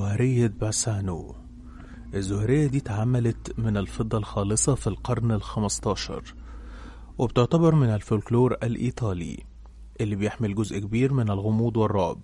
جوهرية باسانو الزهرية دي اتعملت من الفضة الخالصة في القرن الخمستاشر وبتعتبر من الفولكلور الإيطالي اللي بيحمل جزء كبير من الغموض والرعب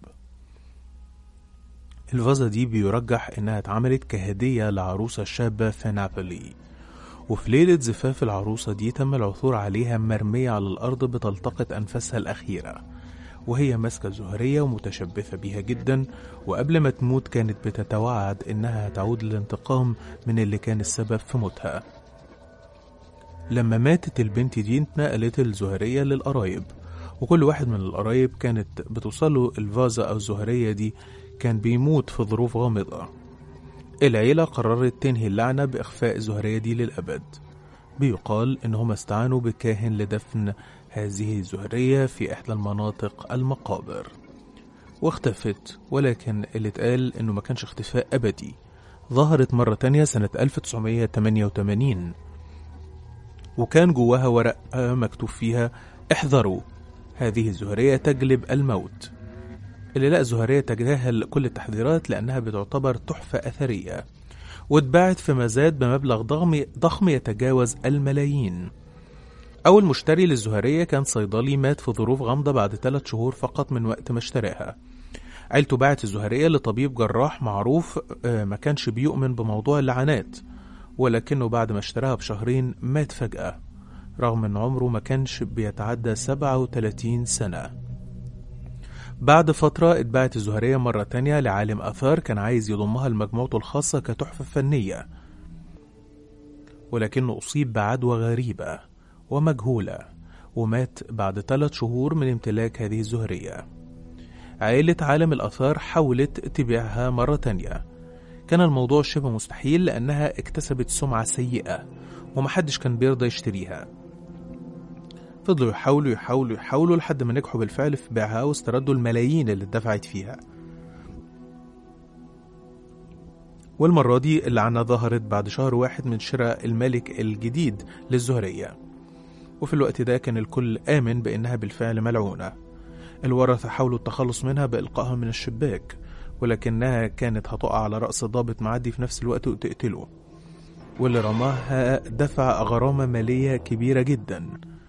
الفازة دي بيرجح إنها اتعملت كهدية لعروسة شابة في نابولي وفي ليلة زفاف العروسة دي تم العثور عليها مرمية على الأرض بتلتقط أنفاسها الأخيرة وهي ماسكة زهرية ومتشبثة بيها جدا وقبل ما تموت كانت بتتوعد إنها هتعود للانتقام من اللي كان السبب في موتها لما ماتت البنت دي اتنقلت الزهرية للقرايب وكل واحد من القرايب كانت بتوصله الفازة أو الزهرية دي كان بيموت في ظروف غامضة العيلة قررت تنهي اللعنة بإخفاء الزهرية دي للأبد بيقال إن هم استعانوا بكاهن لدفن هذه الزهرية في إحدى المناطق المقابر واختفت ولكن اللي اتقال إنه ما كانش اختفاء أبدي ظهرت مرة تانية سنة 1988 وكان جواها ورقة مكتوب فيها احذروا هذه الزهرية تجلب الموت اللي لقى الزهرية تجاهل كل التحذيرات لأنها بتعتبر تحفة أثرية واتباعت في مزاد بمبلغ ضخم ضخم يتجاوز الملايين أول مشتري للزهرية كان صيدلي مات في ظروف غامضة بعد ثلاث شهور فقط من وقت ما اشتراها عيلته باعت الزهرية لطبيب جراح معروف آه، ما كانش بيؤمن بموضوع اللعنات ولكنه بعد ما اشتراها بشهرين مات فجأة رغم ان عمره ما كانش بيتعدى 37 سنة بعد فترة اتباعت الزهرية مرة تانية لعالم آثار كان عايز يضمها لمجموعته الخاصة كتحفة فنية ولكنه أصيب بعدوى غريبة ومجهولة ومات بعد ثلاث شهور من امتلاك هذه الزهرية عائلة عالم الآثار حاولت تبيعها مرة تانية كان الموضوع شبه مستحيل لأنها اكتسبت سمعة سيئة ومحدش كان بيرضى يشتريها فضلوا يحاولوا يحاولوا يحاولوا لحد ما نجحوا بالفعل في بيعها واستردوا الملايين اللي اتدفعت فيها والمرة دي اللعنة ظهرت بعد شهر واحد من شراء الملك الجديد للزهرية وفي الوقت ده كان الكل آمن بأنها بالفعل ملعونة الورثة حاولوا التخلص منها بإلقائها من الشباك ولكنها كانت هتقع على رأس ضابط معدي في نفس الوقت وتقتله واللي رماها دفع غرامة مالية كبيرة جدا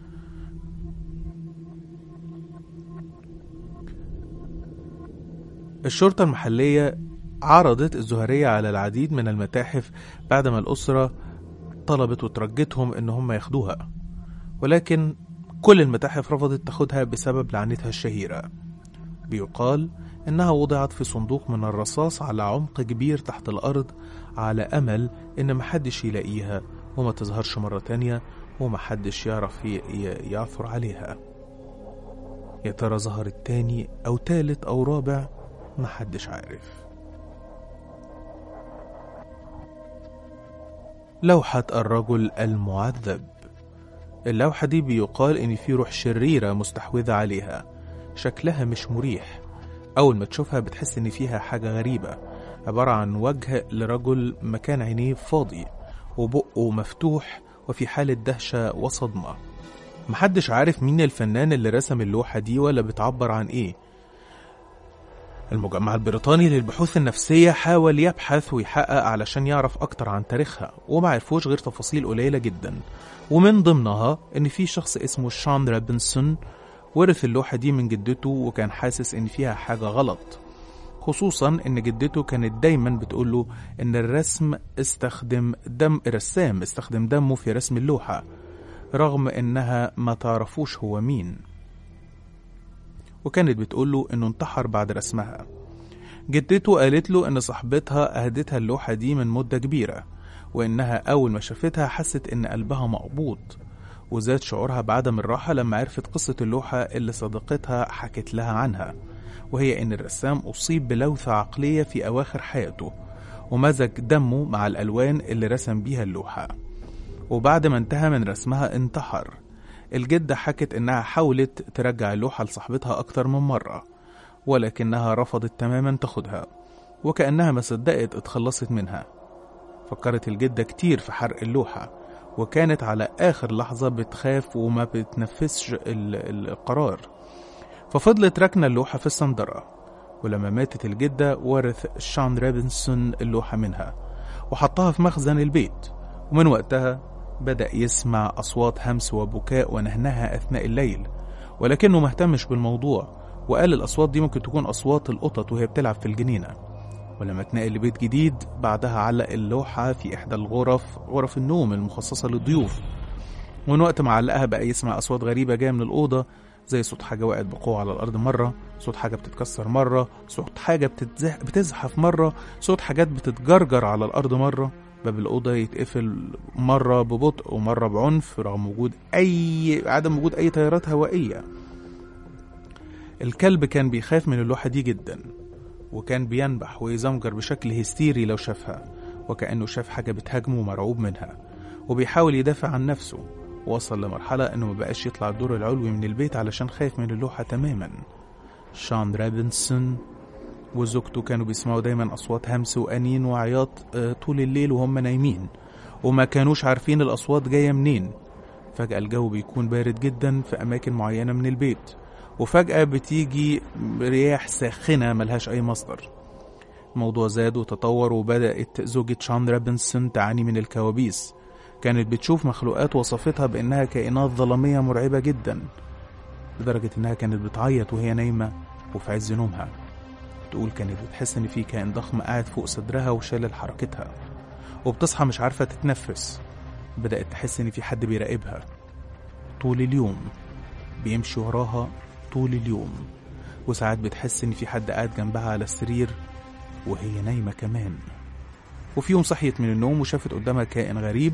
الشرطة المحلية عرضت الزهرية على العديد من المتاحف بعدما الأسرة طلبت وترجتهم إن هم ياخدوها ولكن كل المتاحف رفضت تاخدها بسبب لعنتها الشهيرة بيقال إنها وضعت في صندوق من الرصاص على عمق كبير تحت الأرض على أمل إن محدش يلاقيها وما تظهرش مرة تانية ومحدش يعرف ي- ي- يعثر عليها يا ترى ظهرت تاني أو تالت أو رابع محدش عارف لوحة الرجل المعذب اللوحة دي بيقال إن في روح شريرة مستحوذة عليها شكلها مش مريح أول ما تشوفها بتحس إن فيها حاجة غريبة عبارة عن وجه لرجل مكان عينيه فاضي وبقه مفتوح وفي حالة دهشة وصدمة محدش عارف مين الفنان اللي رسم اللوحة دي ولا بتعبر عن إيه المجمع البريطاني للبحوث النفسية حاول يبحث ويحقق علشان يعرف أكتر عن تاريخها وما عرفوش غير تفاصيل قليلة جدا ومن ضمنها إن في شخص اسمه شان رابنسون ورث اللوحة دي من جدته وكان حاسس إن فيها حاجة غلط خصوصا إن جدته كانت دايما بتقوله إن الرسم استخدم دم الرسام استخدم دمه في رسم اللوحة رغم إنها ما تعرفوش هو مين وكانت بتقوله إنه انتحر بعد رسمها جدته قالت له إن صاحبتها أهدتها اللوحة دي من مدة كبيرة وإنها أول ما شافتها حست إن قلبها مقبوض وزاد شعورها بعدم الراحة لما عرفت قصة اللوحة اللي صديقتها حكت لها عنها وهي إن الرسام أصيب بلوثة عقلية في أواخر حياته ومزج دمه مع الألوان اللي رسم بيها اللوحة وبعد ما انتهى من رسمها انتحر الجدة حكت إنها حاولت ترجع اللوحة لصاحبتها أكتر من مرة ولكنها رفضت تماما تاخدها وكأنها ما صدقت اتخلصت منها فكرت الجدة كتير في حرق اللوحة وكانت على آخر لحظة بتخاف وما بتنفذش ال- القرار ففضلت راكنة اللوحة في الصندرة ولما ماتت الجدة ورث شان رابنسون اللوحة منها وحطها في مخزن البيت ومن وقتها بدأ يسمع أصوات همس وبكاء ونهنها أثناء الليل ولكنه مهتمش بالموضوع وقال الأصوات دي ممكن تكون أصوات القطط وهي بتلعب في الجنينة ولما اتنقل لبيت جديد بعدها علق اللوحة في إحدى الغرف غرف النوم المخصصة للضيوف ومن وقت ما علقها بقى يسمع أصوات غريبة جاية من الأوضة زي صوت حاجة وقعت بقوة على الأرض مرة صوت حاجة بتتكسر مرة صوت حاجة بتتزح بتزحف مرة صوت حاجات بتتجرجر على الأرض مرة باب الأوضة يتقفل مرة ببطء ومرة بعنف رغم وجود أي عدم وجود أي تيارات هوائية الكلب كان بيخاف من اللوحة دي جدا وكان بينبح ويزمجر بشكل هستيري لو شافها وكأنه شاف حاجة بتهاجمه ومرعوب منها وبيحاول يدافع عن نفسه وصل لمرحلة إنه مبقاش يطلع الدور العلوي من البيت علشان خايف من اللوحة تماما شان رابنسون وزوجته كانوا بيسمعوا دايما أصوات همس وأنين وعياط آه، طول الليل وهم نايمين وما كانوش عارفين الأصوات جاية منين فجأة الجو بيكون بارد جدا في أماكن معينة من البيت وفجأة بتيجي رياح ساخنة ملهاش أي مصدر الموضوع زاد وتطور وبدأت زوجة شان رابنسون تعاني من الكوابيس كانت بتشوف مخلوقات وصفتها بأنها كائنات ظلامية مرعبة جدا لدرجة إنها كانت بتعيط وهي نايمة وفي عز نومها تقول كانت بتحس إن في كائن ضخم قاعد فوق صدرها وشالل حركتها وبتصحى مش عارفة تتنفس بدأت تحس إن في حد بيراقبها طول اليوم بيمشي وراها طول اليوم وساعات بتحس إن في حد قاعد جنبها على السرير وهي نايمة كمان وفي يوم صحيت من النوم وشافت قدامها كائن غريب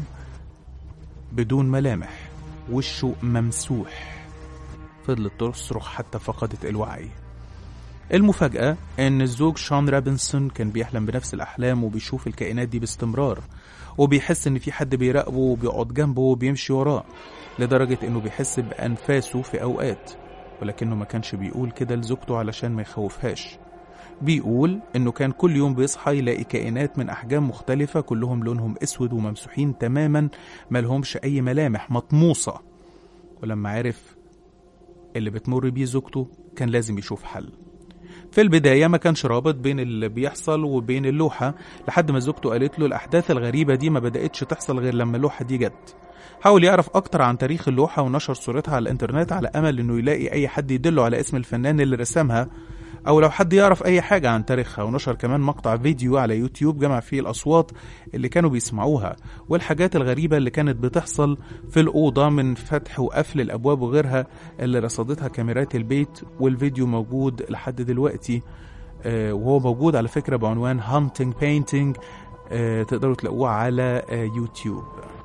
بدون ملامح وشه ممسوح فضلت تصرخ حتى فقدت الوعي المفاجأة إن الزوج شان رابنسون كان بيحلم بنفس الأحلام وبيشوف الكائنات دي باستمرار وبيحس إن في حد بيراقبه وبيقعد جنبه وبيمشي وراه لدرجة إنه بيحس بأنفاسه في أوقات ولكنه ما كانش بيقول كده لزوجته علشان ما يخوفهاش بيقول إنه كان كل يوم بيصحى يلاقي كائنات من أحجام مختلفة كلهم لونهم أسود وممسوحين تماما ملهمش أي ملامح مطموسة ولما عرف اللي بتمر بيه زوجته كان لازم يشوف حل في البداية ما كانش رابط بين اللي بيحصل وبين اللوحة لحد ما زوجته قالت له الأحداث الغريبة دي ما بدأتش تحصل غير لما اللوحة دي جت حاول يعرف أكتر عن تاريخ اللوحة ونشر صورتها على الإنترنت على أمل إنه يلاقي أي حد يدله على اسم الفنان اللي رسمها أو لو حد يعرف أي حاجة عن تاريخها ونشر كمان مقطع فيديو على يوتيوب جمع فيه الأصوات اللي كانوا بيسمعوها والحاجات الغريبة اللي كانت بتحصل في الأوضة من فتح وقفل الأبواب وغيرها اللي رصدتها كاميرات البيت والفيديو موجود لحد دلوقتي آه، وهو موجود على فكرة بعنوان هانتنج بينتينج تقدروا تلاقوه على آه، يوتيوب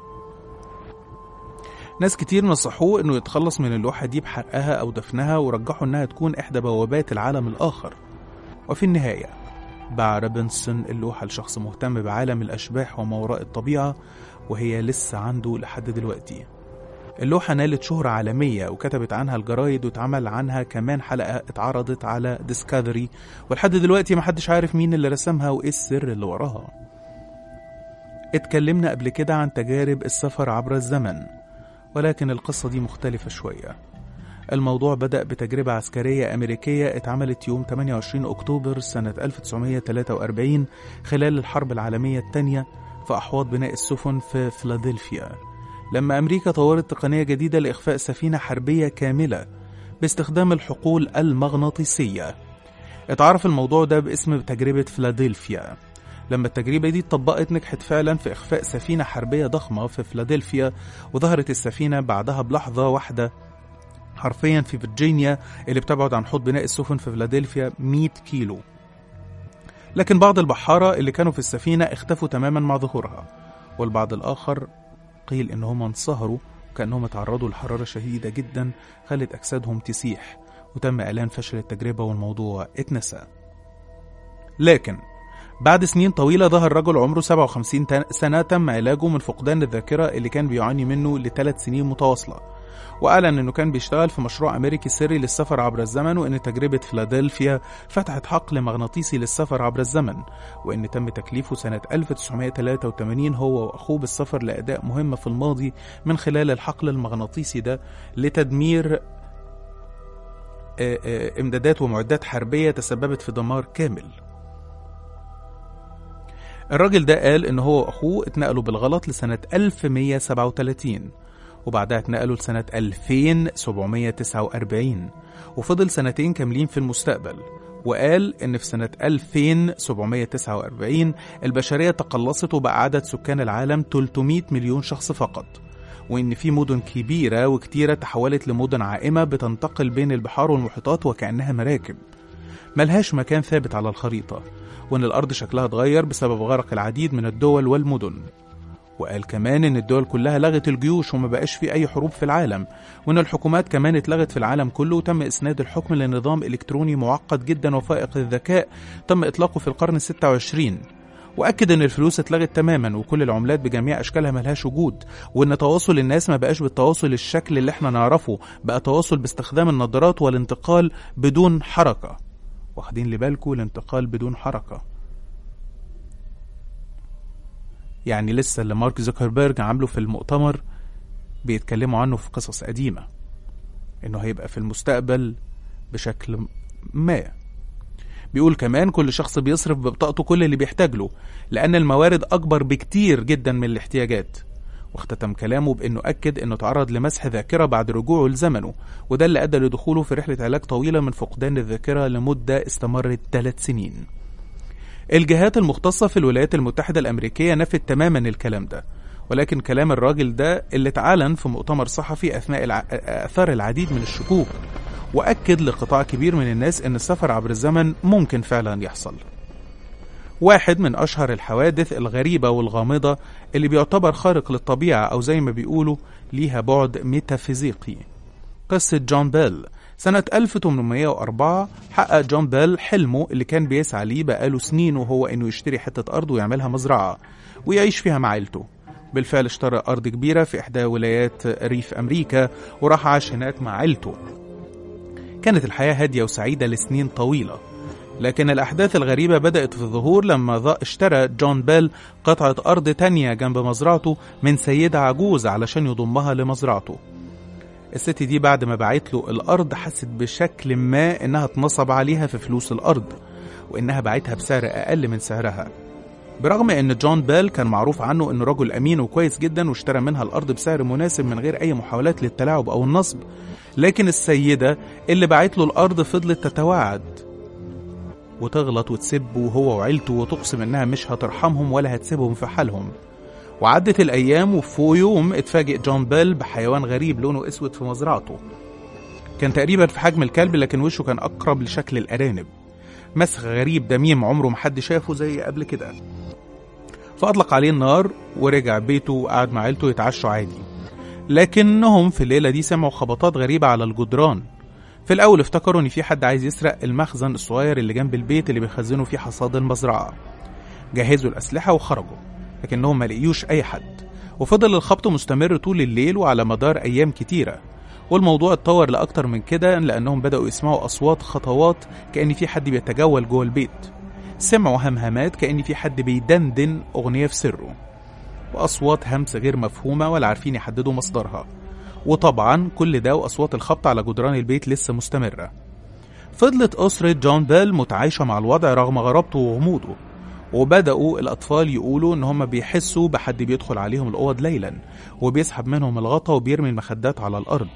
ناس كتير نصحوه انه يتخلص من اللوحة دي بحرقها او دفنها ورجحوا انها تكون احدى بوابات العالم الاخر وفي النهاية باع رابنسون اللوحة لشخص مهتم بعالم الاشباح وما وراء الطبيعة وهي لسه عنده لحد دلوقتي اللوحة نالت شهرة عالمية وكتبت عنها الجرايد واتعمل عنها كمان حلقة اتعرضت على ديسكفري ولحد دلوقتي محدش عارف مين اللي رسمها وايه السر اللي وراها اتكلمنا قبل كده عن تجارب السفر عبر الزمن ولكن القصة دي مختلفة شوية الموضوع بدأ بتجربة عسكرية أمريكية اتعملت يوم 28 أكتوبر سنة 1943 خلال الحرب العالمية الثانية في أحواض بناء السفن في فيلادلفيا لما أمريكا طورت تقنية جديدة لإخفاء سفينة حربية كاملة باستخدام الحقول المغناطيسية اتعرف الموضوع ده باسم تجربة فيلادلفيا لما التجربة دي اتطبقت نجحت فعلا في إخفاء سفينة حربية ضخمة في فيلادلفيا وظهرت السفينة بعدها بلحظة واحدة حرفيا في فيرجينيا اللي بتبعد عن حوض بناء السفن في فيلادلفيا 100 كيلو لكن بعض البحارة اللي كانوا في السفينة اختفوا تماما مع ظهورها والبعض الآخر قيل إنهم انصهروا وكأنهم اتعرضوا لحرارة شديدة جدا خلت أجسادهم تسيح وتم إعلان فشل التجربة والموضوع اتنسى لكن بعد سنين طويلة ظهر رجل عمره 57 تن- سنة تم علاجه من فقدان الذاكرة اللي كان بيعاني منه لثلاث سنين متواصلة وأعلن إنه كان بيشتغل في مشروع أمريكي سري للسفر عبر الزمن وإن تجربة فيلادلفيا فتحت حقل مغناطيسي للسفر عبر الزمن وإن تم تكليفه سنة 1983 هو وأخوه بالسفر لأداء مهمة في الماضي من خلال الحقل المغناطيسي ده لتدمير آه، آه، إمدادات ومعدات حربية تسببت في دمار كامل الراجل ده قال إن هو وأخوه اتنقلوا بالغلط لسنة 1137 وبعدها اتنقلوا لسنة 2749 وفضل سنتين كاملين في المستقبل وقال إن في سنة 2749 البشرية تقلصت وبقى عدد سكان العالم 300 مليون شخص فقط وإن في مدن كبيرة وكتيرة تحولت لمدن عائمة بتنتقل بين البحار والمحيطات وكأنها مراكب ملهاش مكان ثابت على الخريطة وإن الأرض شكلها اتغير بسبب غرق العديد من الدول والمدن وقال كمان إن الدول كلها لغت الجيوش وما بقاش في أي حروب في العالم وإن الحكومات كمان اتلغت في العالم كله وتم إسناد الحكم لنظام إلكتروني معقد جدا وفائق الذكاء تم إطلاقه في القرن الستة وعشرين وأكد إن الفلوس اتلغت تماما وكل العملات بجميع أشكالها ملهاش وجود وإن تواصل الناس ما بقاش بالتواصل الشكل اللي احنا نعرفه بقى تواصل باستخدام النظارات والانتقال بدون حركة واخدين لبالكم الانتقال بدون حركة يعني لسه اللي مارك زوكربيرج عامله في المؤتمر بيتكلموا عنه في قصص قديمة انه هيبقى في المستقبل بشكل ما بيقول كمان كل شخص بيصرف ببطاقته كل اللي بيحتاج له لأن الموارد أكبر بكتير جدا من الاحتياجات واختتم كلامه بأنه أكد أنه تعرض لمسح ذاكرة بعد رجوعه لزمنه وده اللي أدى لدخوله في رحلة علاج طويلة من فقدان الذاكرة لمدة استمرت ثلاث سنين الجهات المختصة في الولايات المتحدة الأمريكية نفت تماما الكلام ده ولكن كلام الراجل ده اللي اتعلن في مؤتمر صحفي أثناء الع... أثار العديد من الشكوك وأكد لقطاع كبير من الناس أن السفر عبر الزمن ممكن فعلا يحصل واحد من أشهر الحوادث الغريبة والغامضة اللي بيعتبر خارق للطبيعة أو زي ما بيقولوا ليها بعد ميتافيزيقي قصة جون بيل سنة 1804 حقق جون بيل حلمه اللي كان بيسعى ليه بقاله سنين وهو إنه يشتري حتة أرض ويعملها مزرعة ويعيش فيها مع عيلته بالفعل اشترى أرض كبيرة في إحدى ولايات ريف أمريكا وراح عاش هناك مع عيلته كانت الحياة هادية وسعيدة لسنين طويلة لكن الأحداث الغريبة بدأت في الظهور لما اشترى جون بيل قطعة أرض تانية جنب مزرعته من سيدة عجوز علشان يضمها لمزرعته الست دي بعد ما باعت له الأرض حست بشكل ما إنها اتنصب عليها في فلوس الأرض وإنها باعتها بسعر أقل من سعرها برغم ان جون بيل كان معروف عنه انه رجل امين وكويس جدا واشترى منها الارض بسعر مناسب من غير اي محاولات للتلاعب او النصب لكن السيده اللي باعت له الارض فضلت تتوعد وتغلط وتسبه هو وعيلته وتقسم انها مش هترحمهم ولا هتسيبهم في حالهم وعدت الايام وفي يوم اتفاجئ جون بيل بحيوان غريب لونه اسود في مزرعته كان تقريبا في حجم الكلب لكن وشه كان اقرب لشكل الارانب مسخ غريب دميم عمره ما حد شافه زي قبل كده فأطلق عليه النار ورجع بيته وقعد مع عيلته يتعشوا عادي لكنهم في الليلة دي سمعوا خبطات غريبة على الجدران في الأول افتكروا إن في حد عايز يسرق المخزن الصغير اللي جنب البيت اللي بيخزنوا فيه حصاد المزرعة جهزوا الأسلحة وخرجوا لكنهم ما لقيوش أي حد وفضل الخبط مستمر طول الليل وعلى مدار أيام كتيرة والموضوع اتطور لأكتر من كده لأنهم بدأوا يسمعوا أصوات خطوات كأن في حد بيتجول جوه البيت سمعوا همهمات كأن في حد بيدندن أغنية في سره وأصوات همس غير مفهومة ولا عارفين يحددوا مصدرها وطبعا كل ده وأصوات الخبط على جدران البيت لسه مستمرة فضلت أسرة جون بيل متعايشة مع الوضع رغم غرابته وغموضه وبدأوا الأطفال يقولوا إن هم بيحسوا بحد بيدخل عليهم الأوض ليلا وبيسحب منهم الغطا وبيرمي المخدات على الأرض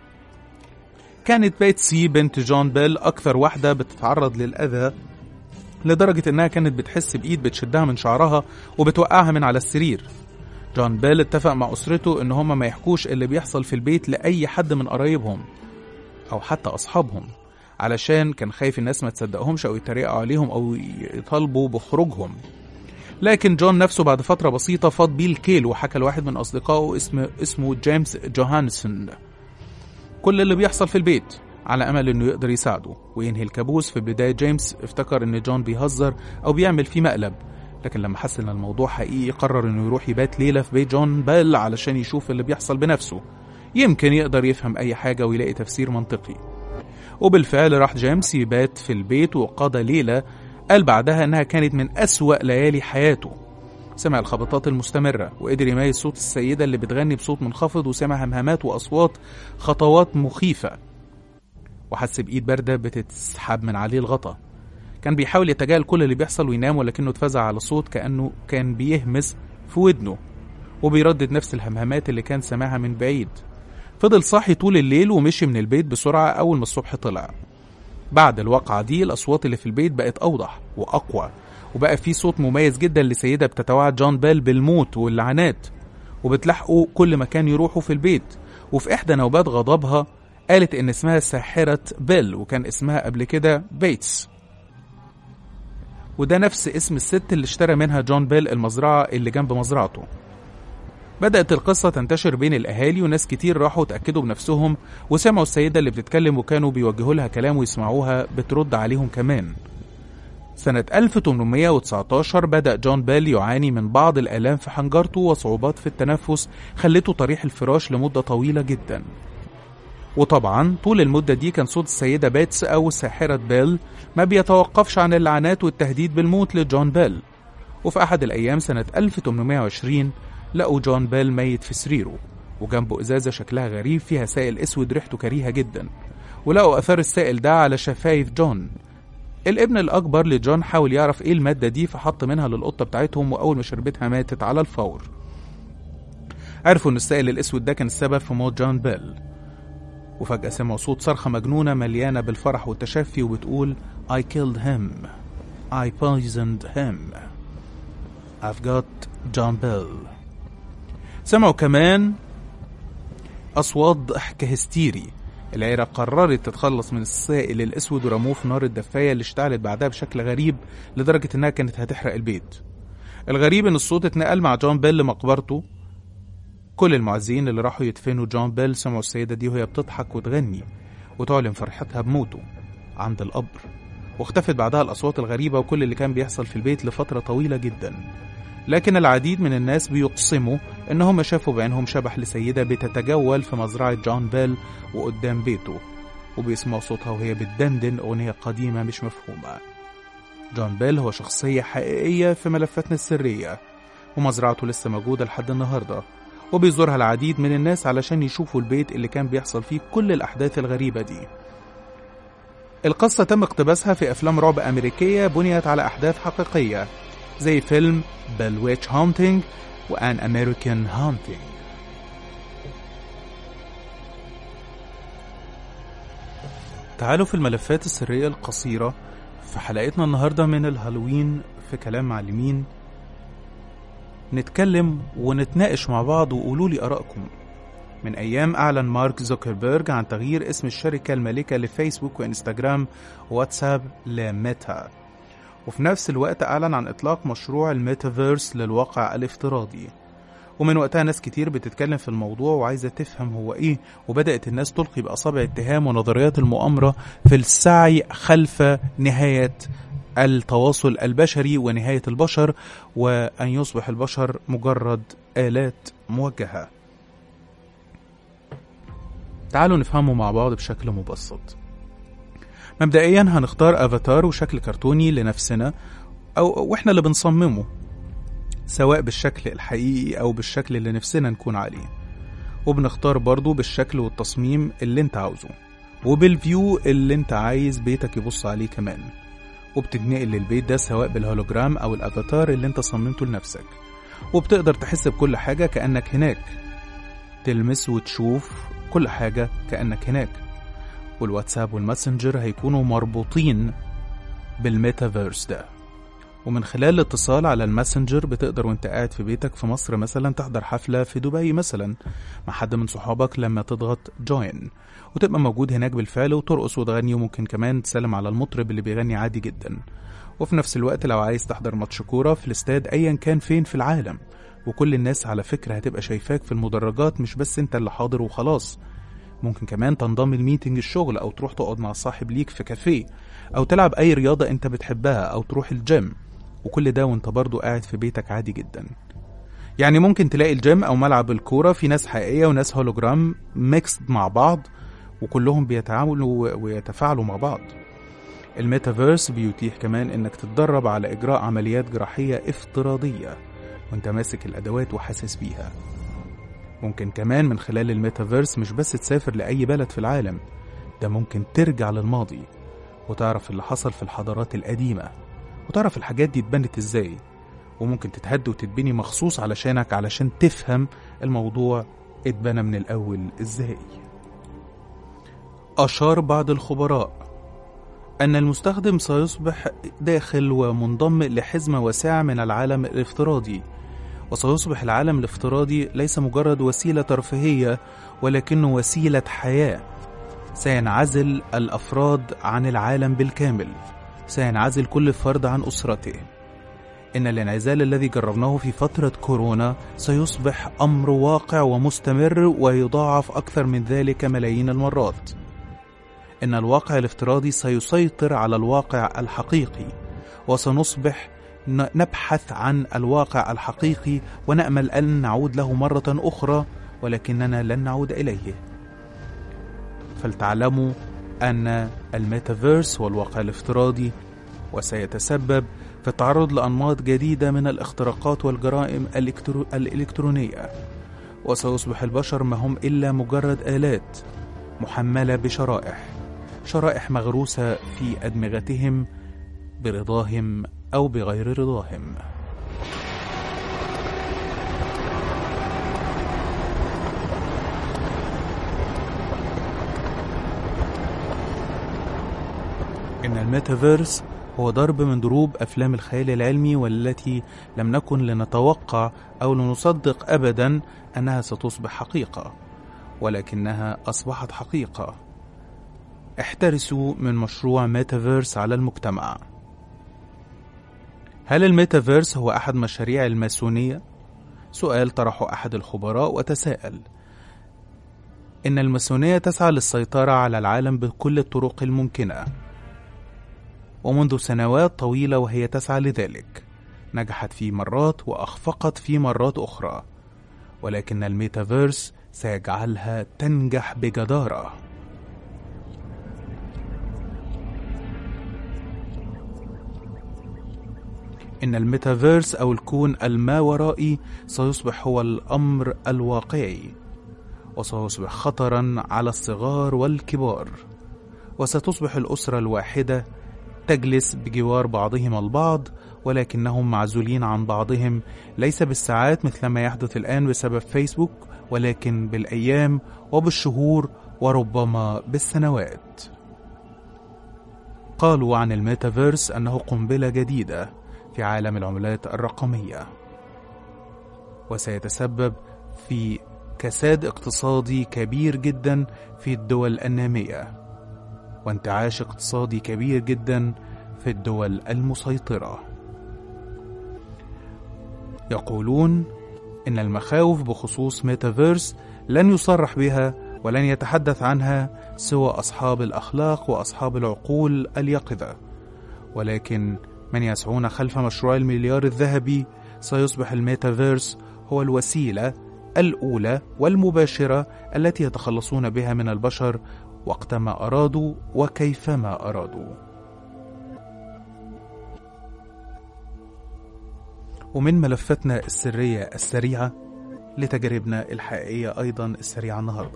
كانت بيتسي بنت جون بيل أكثر واحدة بتتعرض للأذى لدرجة إنها كانت بتحس بإيد بتشدها من شعرها وبتوقعها من على السرير جون بيل اتفق مع أسرته إن هما ما يحكوش اللي بيحصل في البيت لأي حد من قرايبهم أو حتى أصحابهم علشان كان خايف الناس ما تصدقهمش أو يتريقوا عليهم أو يطالبوا بخروجهم لكن جون نفسه بعد فترة بسيطة فاض بيه الكيل وحكى لواحد من أصدقائه اسمه, اسمه جيمس جوهانسون كل اللي بيحصل في البيت على أمل إنه يقدر يساعده وينهي الكابوس في بداية جيمس افتكر إن جون بيهزر أو بيعمل فيه مقلب لكن لما حس إن الموضوع حقيقي قرر إنه يروح يبات ليلة في بيت جون بيل علشان يشوف اللي بيحصل بنفسه يمكن يقدر يفهم أي حاجة ويلاقي تفسير منطقي وبالفعل راح جيمس يبات في البيت وقضى ليلة قال بعدها إنها كانت من أسوأ ليالي حياته سمع الخبطات المستمرة وقدر يميز صوت السيدة اللي بتغني بصوت منخفض وسمع همهمات وأصوات خطوات مخيفة وحس بإيد باردة بتتسحب من عليه الغطا كان بيحاول يتجاهل كل اللي بيحصل وينام ولكنه اتفزع على صوت كأنه كان بيهمس في ودنه وبيردد نفس الهمهمات اللي كان سامعها من بعيد فضل صاحي طول الليل ومشي من البيت بسرعة أول ما الصبح طلع بعد الواقعة دي الأصوات اللي في البيت بقت أوضح وأقوى وبقى في صوت مميز جدا لسيدة بتتوعد جون بيل بالموت واللعنات وبتلاحقه كل مكان يروحوا في البيت وفي إحدى نوبات غضبها قالت إن اسمها ساحرة بيل وكان اسمها قبل كده بيتس وده نفس اسم الست اللي اشترى منها جون بيل المزرعة اللي جنب مزرعته بدأت القصة تنتشر بين الأهالي وناس كتير راحوا اتأكدوا بنفسهم وسمعوا السيدة اللي بتتكلم وكانوا بيوجهوا لها كلام ويسمعوها بترد عليهم كمان سنة 1819 بدأ جون بيل يعاني من بعض الآلام في حنجرته وصعوبات في التنفس خلته طريح الفراش لمدة طويلة جدا وطبعا طول المدة دي كان صوت السيدة بيتس أو ساحرة بيل ما بيتوقفش عن اللعنات والتهديد بالموت لجون بيل وفي أحد الأيام سنة 1820 لقوا جون بيل ميت في سريره وجنبه إزازة شكلها غريب فيها سائل أسود ريحته كريهة جدا ولقوا أثار السائل ده على شفايف جون الابن الأكبر لجون حاول يعرف إيه المادة دي فحط منها للقطة بتاعتهم وأول ما شربتها ماتت على الفور عرفوا إن السائل الأسود ده كان السبب في موت جون بيل وفجأة سمعوا صوت صرخة مجنونة مليانة بالفرح والتشفي وبتقول I killed him I poisoned him I've got John Bell سمعوا كمان أصوات ضحك هستيري العيلة قررت تتخلص من السائل الأسود ورموه في نار الدفاية اللي اشتعلت بعدها بشكل غريب لدرجة إنها كانت هتحرق البيت الغريب إن الصوت اتنقل مع جون بيل لمقبرته كل المعزين اللي راحوا يدفنوا جون بيل سمعوا السيدة دي وهي بتضحك وتغني وتعلن فرحتها بموته عند القبر واختفت بعدها الأصوات الغريبة وكل اللي كان بيحصل في البيت لفترة طويلة جدا لكن العديد من الناس بيقسموا إنهم شافوا بعينهم شبح لسيدة بتتجول في مزرعة جون بيل وقدام بيته وبيسمعوا صوتها وهي بتدندن أغنية قديمة مش مفهومة جون بيل هو شخصية حقيقية في ملفاتنا السرية ومزرعته لسه موجودة لحد النهاردة وبيزورها العديد من الناس علشان يشوفوا البيت اللي كان بيحصل فيه كل الأحداث الغريبة دي القصة تم اقتباسها في أفلام رعب أمريكية بنيت على أحداث حقيقية زي فيلم بل ويتش هانتينج وان امريكان هانتينج تعالوا في الملفات السرية القصيرة في حلقتنا النهاردة من الهالوين في كلام معلمين نتكلم ونتناقش مع بعض وقولوا لي آرائكم من أيام أعلن مارك زوكربيرج عن تغيير اسم الشركة المالكة لفيسبوك وإنستجرام واتساب لميتا وفي نفس الوقت أعلن عن إطلاق مشروع الميتافيرس للواقع الافتراضي ومن وقتها ناس كتير بتتكلم في الموضوع وعايزة تفهم هو إيه وبدأت الناس تلقي بأصابع اتهام ونظريات المؤامرة في السعي خلف نهاية التواصل البشري ونهاية البشر وأن يصبح البشر مجرد آلات موجهة تعالوا نفهمه مع بعض بشكل مبسط مبدئيا هنختار افاتار وشكل كرتوني لنفسنا او واحنا اللي بنصممه سواء بالشكل الحقيقي او بالشكل اللي نفسنا نكون عليه وبنختار برضو بالشكل والتصميم اللي انت عاوزه وبالفيو اللي انت عايز بيتك يبص عليه كمان وبتتنقل للبيت ده سواء بالهولوجرام او الافاتار اللي انت صممته لنفسك وبتقدر تحس بكل حاجة كأنك هناك تلمس وتشوف كل حاجة كأنك هناك والواتساب والماسنجر هيكونوا مربوطين بالميتافيرس ده ومن خلال الاتصال على الماسنجر بتقدر وانت قاعد في بيتك في مصر مثلا تحضر حفلة في دبي مثلا مع حد من صحابك لما تضغط جوين وتبقى موجود هناك بالفعل وترقص وتغني وممكن كمان تسلم على المطرب اللي بيغني عادي جدا وفي نفس الوقت لو عايز تحضر ماتش كورة في الاستاد ايا كان فين في العالم وكل الناس على فكرة هتبقى شايفاك في المدرجات مش بس انت اللي حاضر وخلاص ممكن كمان تنضم لميتنج الشغل او تروح تقعد مع صاحب ليك في كافيه او تلعب اي رياضة انت بتحبها او تروح الجيم وكل ده وانت برضو قاعد في بيتك عادي جدا يعني ممكن تلاقي الجيم او ملعب الكورة في ناس حقيقية وناس هولوجرام ميكسد مع بعض وكلهم بيتعاملوا ويتفاعلوا مع بعض الميتافيرس بيتيح كمان انك تتدرب على اجراء عمليات جراحية افتراضية وانت ماسك الادوات وحاسس بيها ممكن كمان من خلال الميتافيرس مش بس تسافر لأي بلد في العالم ده ممكن ترجع للماضي وتعرف اللي حصل في الحضارات القديمة وتعرف الحاجات دي اتبنت ازاي وممكن تتهد وتتبني مخصوص علشانك علشان تفهم الموضوع اتبنى من الأول ازاي أشار بعض الخبراء أن المستخدم سيصبح داخل ومنضم لحزمة واسعة من العالم الافتراضي وسيصبح العالم الافتراضي ليس مجرد وسيلة ترفيهية ولكنه وسيلة حياة سينعزل الأفراد عن العالم بالكامل سينعزل كل فرد عن أسرته إن الانعزال الذي جربناه في فترة كورونا سيصبح أمر واقع ومستمر ويضاعف أكثر من ذلك ملايين المرات إن الواقع الافتراضي سيسيطر على الواقع الحقيقي وسنصبح نبحث عن الواقع الحقيقي ونأمل أن نعود له مرة أخرى ولكننا لن نعود إليه فلتعلموا أن الميتافيرس والواقع الافتراضي وسيتسبب في التعرض لأنماط جديدة من الاختراقات والجرائم الإلكترو... الإلكترونية وسيصبح البشر ما هم إلا مجرد آلات محملة بشرائح شرائح مغروسة في أدمغتهم برضاهم أو بغير رضاهم إن الميتافيرس هو ضرب من ضروب أفلام الخيال العلمي والتي لم نكن لنتوقع أو لنصدق أبدا أنها ستصبح حقيقة ولكنها أصبحت حقيقة احترسوا من مشروع ميتافيرس على المجتمع هل الميتافيرس هو أحد مشاريع الماسونية؟ سؤال طرحه أحد الخبراء وتساءل إن الماسونية تسعى للسيطرة على العالم بكل الطرق الممكنة ومنذ سنوات طويلة وهي تسعى لذلك نجحت في مرات وأخفقت في مرات أخرى ولكن الميتافيرس سيجعلها تنجح بجدارة إن الميتافيرس أو الكون الماورائي سيصبح هو الأمر الواقعي وسيصبح خطرا على الصغار والكبار وستصبح الأسرة الواحدة تجلس بجوار بعضهم البعض ولكنهم معزولين عن بعضهم ليس بالساعات مثل ما يحدث الآن بسبب فيسبوك ولكن بالأيام وبالشهور وربما بالسنوات قالوا عن الميتافيرس أنه قنبلة جديدة في عالم العملات الرقمية وسيتسبب في كساد اقتصادي كبير جدا في الدول النامية وانتعاش اقتصادي كبير جدا في الدول المسيطرة يقولون إن المخاوف بخصوص ميتافيرس لن يصرح بها ولن يتحدث عنها سوى أصحاب الأخلاق وأصحاب العقول اليقظة ولكن من يسعون خلف مشروع المليار الذهبي سيصبح الميتافيرس هو الوسيلة الأولى والمباشرة التي يتخلصون بها من البشر وقتما أرادوا وكيفما أرادوا. ومن ملفاتنا السرية السريعة لتجاربنا الحقيقية أيضا السريعة النهاردة.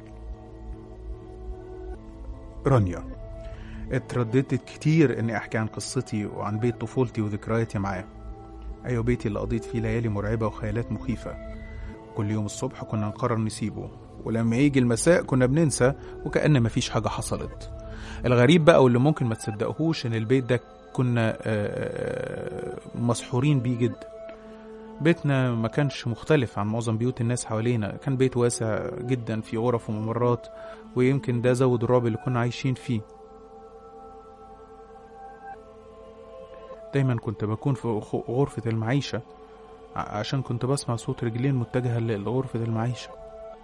رانيا اترددت كتير اني احكي عن قصتي وعن بيت طفولتي وذكرياتي معاه ايوه بيتي اللي قضيت فيه ليالي مرعبه وخيالات مخيفه كل يوم الصبح كنا نقرر نسيبه ولما يجي المساء كنا بننسى وكأن مفيش حاجة حصلت الغريب بقى واللي ممكن ما تصدقهوش ان البيت ده كنا مسحورين بيه جدا بيتنا ما كانش مختلف عن معظم بيوت الناس حوالينا كان بيت واسع جدا في غرف وممرات ويمكن ده زود الرعب اللي كنا عايشين فيه دايما كنت بكون في غرفة المعيشة عشان كنت بسمع صوت رجلين متجهة لغرفة المعيشة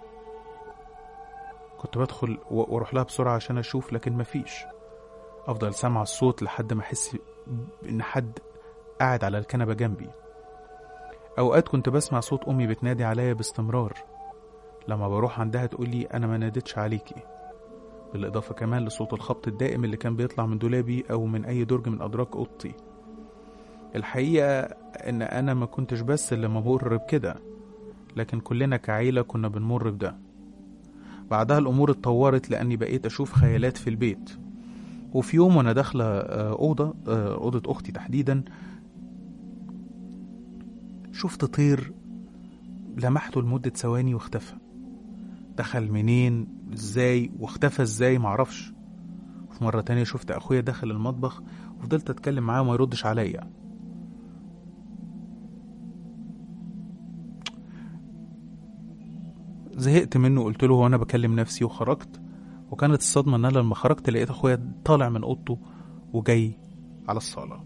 كنت بدخل واروح لها بسرعة عشان اشوف لكن مفيش افضل سامع الصوت لحد ما احس ان حد قاعد على الكنبة جنبي اوقات كنت بسمع صوت امي بتنادي عليا باستمرار لما بروح عندها تقولي انا ما ناديتش عليكي بالاضافة كمان لصوت الخبط الدائم اللي كان بيطلع من دولابي او من اي درج من ادراج اوضتي الحقيقة ان انا ما كنتش بس اللي ممر بكده لكن كلنا كعيلة كنا بنمر بده بعدها الأمور اتطورت لأني بقيت أشوف خيالات في البيت وفي يوم وأنا داخلة آه، أوضة آه، أوضة أختي تحديدا شفت طير لمحته لمدة ثواني واختفى دخل منين ازاي واختفى ازاي معرفش في مرة تانية شفت أخويا داخل المطبخ وفضلت أتكلم معاه وما يردش عليا زهقت منه وقلت له هو أنا بكلم نفسي وخرجت وكانت الصدمة إن أنا لما خرجت لقيت أخويا طالع من أوضته وجاي على الصالة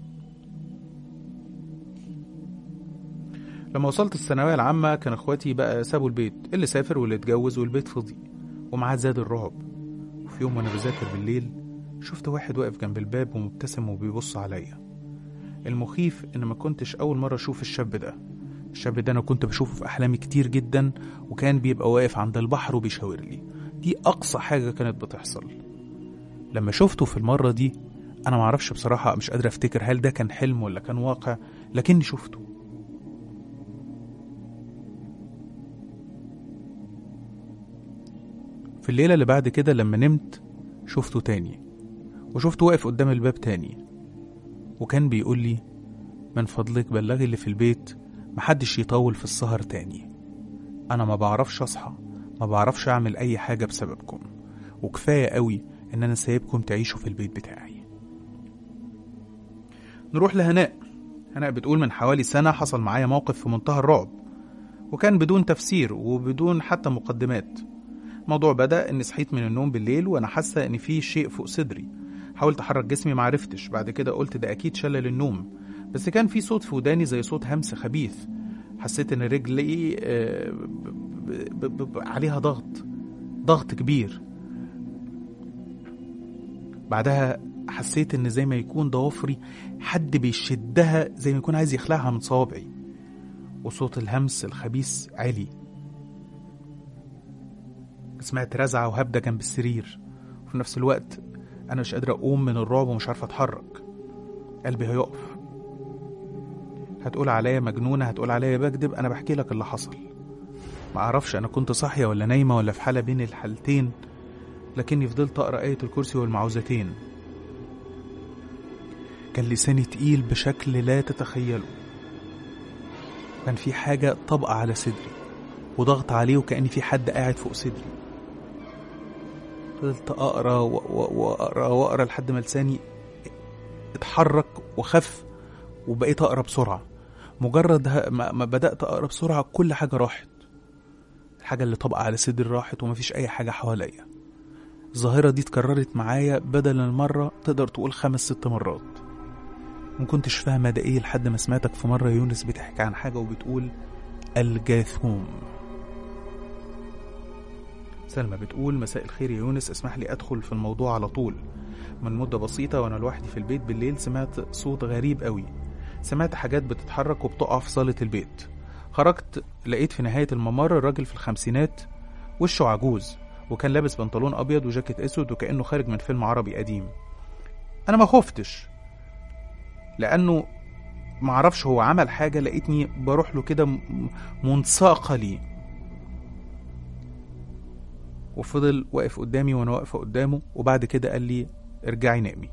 لما وصلت الثانوية العامة كان اخواتي بقى سابوا البيت اللي سافر واللي اتجوز والبيت فضي ومعاه زاد الرعب وفي يوم وانا بذاكر بالليل شفت واحد واقف جنب الباب ومبتسم وبيبص عليا المخيف ان ما كنتش اول مرة اشوف الشاب ده الشاب ده انا كنت بشوفه في احلامي كتير جدا وكان بيبقى واقف عند البحر وبيشاور لي دي اقصى حاجة كانت بتحصل لما شفته في المرة دي انا معرفش بصراحة مش قادر افتكر هل ده كان حلم ولا كان واقع لكني شفته في الليلة اللي بعد كده لما نمت شفته تاني وشفته واقف قدام الباب تاني وكان بيقول لي من فضلك بلغي اللي في البيت محدش يطول في السهر تاني أنا ما بعرفش أصحى ما بعرفش أعمل أي حاجة بسببكم وكفاية قوي إن أنا سايبكم تعيشوا في البيت بتاعي نروح لهناء هناء بتقول من حوالي سنة حصل معايا موقف في منتهى الرعب وكان بدون تفسير وبدون حتى مقدمات الموضوع بدأ إني صحيت من النوم بالليل وأنا حاسة إن في شيء فوق صدري حاولت أحرك جسمي معرفتش بعد كده قلت ده أكيد شلل النوم بس كان في صوت في وداني زي صوت همس خبيث حسيت إن رجلي آه، ب- ب- ب- ب- عليها ضغط ضغط كبير بعدها حسيت إن زي ما يكون ضوافري حد بيشدها زي ما يكون عايز يخلعها من صوابعي وصوت الهمس الخبيث عالي سمعت رزعة وهبدة جنب السرير وفي نفس الوقت أنا مش قادر أقوم من الرعب ومش عارف أتحرك قلبي هيقف هتقول عليا مجنونة هتقول عليا بكدب أنا بحكي لك اللي حصل ما أعرفش أنا كنت صاحية ولا نايمة ولا في حالة بين الحالتين لكني فضلت أقرأ آية الكرسي والمعوذتين كان لساني تقيل بشكل لا تتخيله كان في حاجة طبقة على صدري وضغط عليه وكأن في حد قاعد فوق صدري فضلت أقرأ و- و- وأقرأ وأقرأ لحد ما لساني اتحرك وخف وبقيت أقرأ بسرعة مجرد ه- ما ما بدأت أقرأ بسرعة كل حاجة راحت الحاجة اللي طبقة على صدري راحت ومفيش أي حاجة حواليا الظاهرة دي اتكررت معايا بدل المرة تقدر تقول خمس ست مرات مكنتش فاهمة ده ايه لحد ما سمعتك في مرة يونس بتحكي عن حاجة وبتقول الجاثوم سلمى بتقول مساء الخير يا يونس اسمح لي ادخل في الموضوع على طول من مدة بسيطة وانا لوحدي في البيت بالليل سمعت صوت غريب قوي سمعت حاجات بتتحرك وبتقع في صالة البيت خرجت لقيت في نهاية الممر راجل في الخمسينات وشه عجوز وكان لابس بنطلون ابيض وجاكيت اسود وكانه خارج من فيلم عربي قديم انا ما خفتش لانه معرفش هو عمل حاجة لقيتني بروح له كده م- منساقة ليه وفضل واقف قدامي وانا واقفة قدامه وبعد كده قال لي ارجعي نامي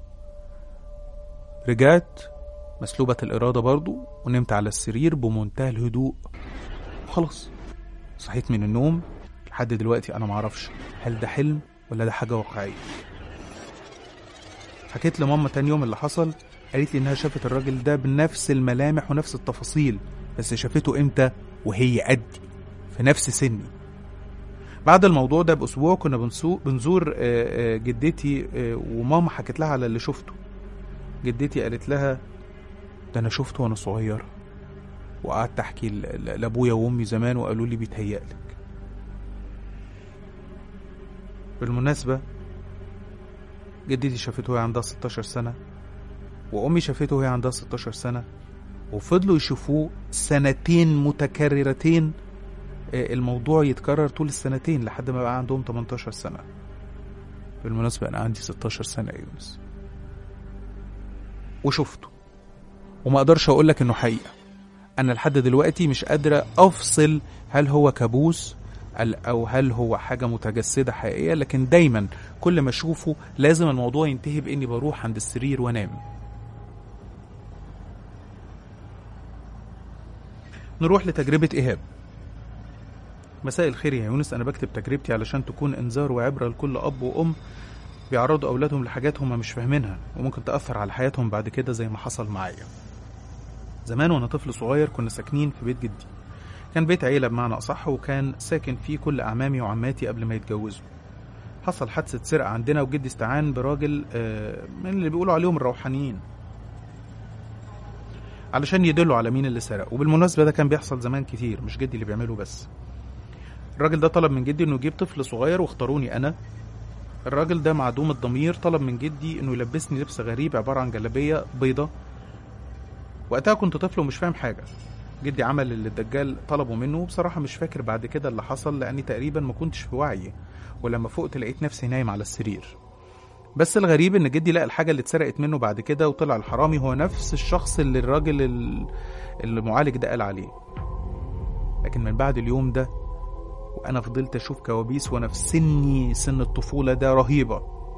رجعت مسلوبة الإرادة برضو ونمت على السرير بمنتهى الهدوء وخلاص صحيت من النوم لحد دلوقتي أنا معرفش هل ده حلم ولا ده حاجة واقعية حكيت لماما تاني يوم اللي حصل قالت لي إنها شافت الراجل ده بنفس الملامح ونفس التفاصيل بس شافته إمتى وهي قدي في نفس سني بعد الموضوع ده بأسبوع كنا بنسو- بنزور آه، آه، جدتي آه، وماما حكت لها على اللي شفته جدتي قالت لها ده أنا شفته وأنا صغيرة وقعدت أحكي ل- ل- لأبويا وأمي زمان وقالوا لي بيتهيألك بالمناسبة جدتي شافته وهي عندها 16 سنة وأمي شافته وهي عندها 16 سنة وفضلوا يشوفوه سنتين متكررتين آه، الموضوع يتكرر طول السنتين لحد ما بقى عندهم 18 سنة بالمناسبة أنا عندي 16 سنة يا يونس وشفته وما أقدرش أقول لك إنه حقيقة أنا لحد دلوقتي مش قادرة أفصل هل هو كابوس ال- او هل هو حاجه متجسده حقيقيه لكن دايما كل ما اشوفه لازم الموضوع ينتهي باني بروح عند السرير وانام نروح لتجربه ايهاب مساء الخير يا يونس انا بكتب تجربتي علشان تكون انذار وعبره لكل اب وام بيعرضوا اولادهم لحاجات هم مش فاهمينها وممكن تاثر على حياتهم بعد كده زي ما حصل معايا زمان وانا طفل صغير كنا ساكنين في بيت جدي كان بيت عيله بمعنى اصح وكان ساكن فيه كل اعمامي وعماتي قبل ما يتجوزوا حصل حادثه سرقه عندنا وجدي استعان براجل آه، من اللي بيقولوا عليهم الروحانيين علشان يدلوا على مين اللي سرق وبالمناسبه ده كان بيحصل زمان كتير مش جدي اللي بيعمله بس الراجل ده طلب من جدي انه يجيب طفل صغير واختاروني انا الراجل ده معدوم الضمير طلب من جدي انه يلبسني لبس غريب عباره عن جلابيه بيضه وقتها كنت طفل ومش فاهم حاجه جدي عمل اللي الدجال طلبه منه وبصراحه مش فاكر بعد كده اللي حصل لاني تقريبا ما كنتش في وعي ولما فقت لقيت نفسي نايم على السرير بس الغريب ان جدي لقى الحاجه اللي اتسرقت منه بعد كده وطلع الحرامي هو نفس الشخص اللي الراجل ال- المعالج ده قال عليه لكن من بعد اليوم ده وانا فضلت اشوف كوابيس وانا في سني سن الطفوله ده رهيبه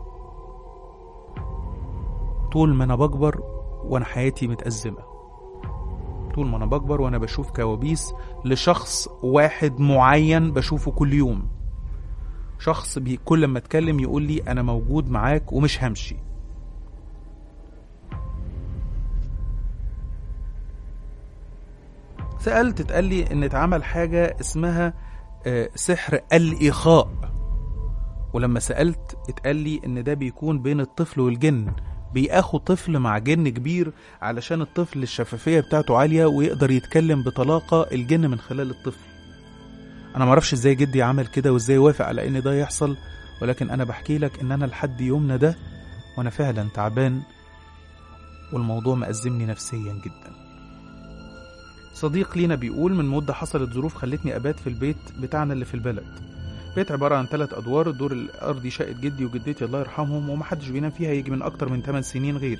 طول ما انا بكبر وانا حياتي متأزمه طول ما انا بكبر وانا بشوف كوابيس لشخص واحد معين بشوفه كل يوم شخص بي كل ما اتكلم يقول لي انا موجود معاك ومش همشي سألت اتقال لي ان اتعمل حاجة اسمها آه، سحر الإخاء ولما سألت اتقال لي ان ده بيكون بين الطفل والجن بيأخوا طفل مع جن كبير علشان الطفل الشفافية بتاعته عالية ويقدر يتكلم بطلاقة الجن من خلال الطفل انا معرفش ازاي جدي عمل كده وازاي وافق على ان ده يحصل ولكن انا بحكي لك ان انا لحد يومنا ده وانا فعلا تعبان والموضوع مأزمني نفسيا جدا صديق لينا بيقول من مدة حصلت ظروف خلتني أبات في البيت بتاعنا اللي في البلد بيت عبارة عن ثلاث أدوار الدور الأرضي شقة جدي وجدتي الله يرحمهم ومحدش بينام فيها يجي من أكتر من 8 سنين غيري